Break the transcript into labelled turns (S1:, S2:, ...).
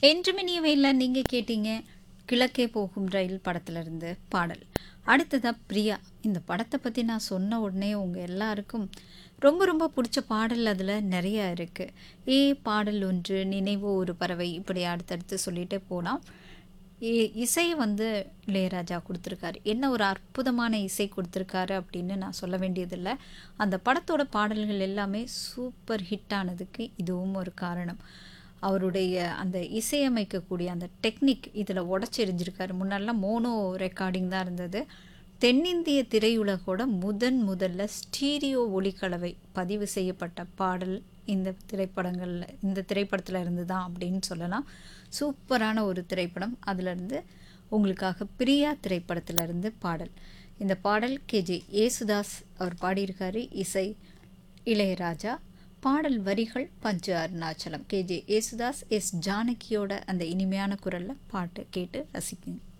S1: என்று மினியவையில் நீங்கள் கேட்டீங்க கிழக்கே போகும் ரயில் படத்துலேருந்து பாடல் அடுத்ததா பிரியா இந்த படத்தை பற்றி நான் சொன்ன உடனே உங்கள் எல்லாருக்கும் ரொம்ப ரொம்ப பிடிச்ச பாடல் அதில் நிறையா இருக்குது ஏ பாடல் ஒன்று நினைவோ ஒரு பறவை இப்படி அடுத்தடுத்து சொல்லிகிட்டே போனால் இசையை வந்து இளையராஜா கொடுத்துருக்காரு என்ன ஒரு அற்புதமான இசை கொடுத்துருக்காரு அப்படின்னு நான் சொல்ல வேண்டியதில்லை அந்த படத்தோட பாடல்கள் எல்லாமே சூப்பர் ஹிட் ஆனதுக்கு இதுவும் ஒரு காரணம் அவருடைய அந்த இசையமைக்கக்கூடிய அந்த டெக்னிக் இதில் உடச்செறிஞ்சிருக்காரு முன்னெல்லாம் மோனோ ரெக்கார்டிங் தான் இருந்தது தென்னிந்திய திரையுலகோட முதன் முதல்ல ஸ்டீரியோ ஒளிக்கலவை பதிவு செய்யப்பட்ட பாடல் இந்த திரைப்படங்களில் இந்த திரைப்படத்தில் இருந்து தான் அப்படின்னு சொல்லலாம் சூப்பரான ஒரு திரைப்படம் அதிலிருந்து உங்களுக்காக பிரியா திரைப்படத்திலிருந்து பாடல் இந்த பாடல் கேஜே ஏசுதாஸ் அவர் பாடியிருக்காரு இசை இளையராஜா பாடல் வரிகள் பஞ்சு அருணாச்சலம் கேஜே ஏசுதாஸ் எஸ் ஜானகியோட அந்த இனிமையான குரலில் பாட்டு கேட்டு ரசிக்குங்க